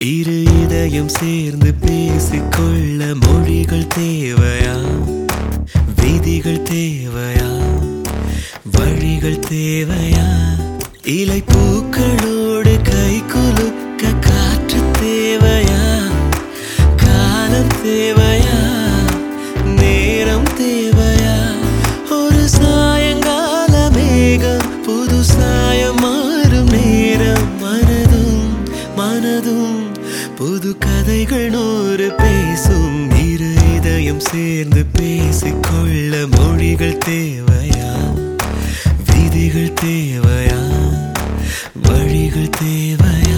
இரு இதயம் சேர்ந்து பேசிக்கொள்ள மொழிகள் தேவையா விதிகள் தேவையா வழிகள் தேவையா இலை பூக்களோடு கை குலுக்க காற்று தேவையா காலம் தேவையா நேரம் தேவையா ஒரு சாயங்கால மேகம் புது சாயம் மாறும் நேரம் மனதும் மனதும் புது கதைகள் நூறு பேசும் இரு இதயம் சேர்ந்து பேசிக்கொள்ள மொழிகள் தேவையா விதிகள் தேவையா வழிகள் தேவையா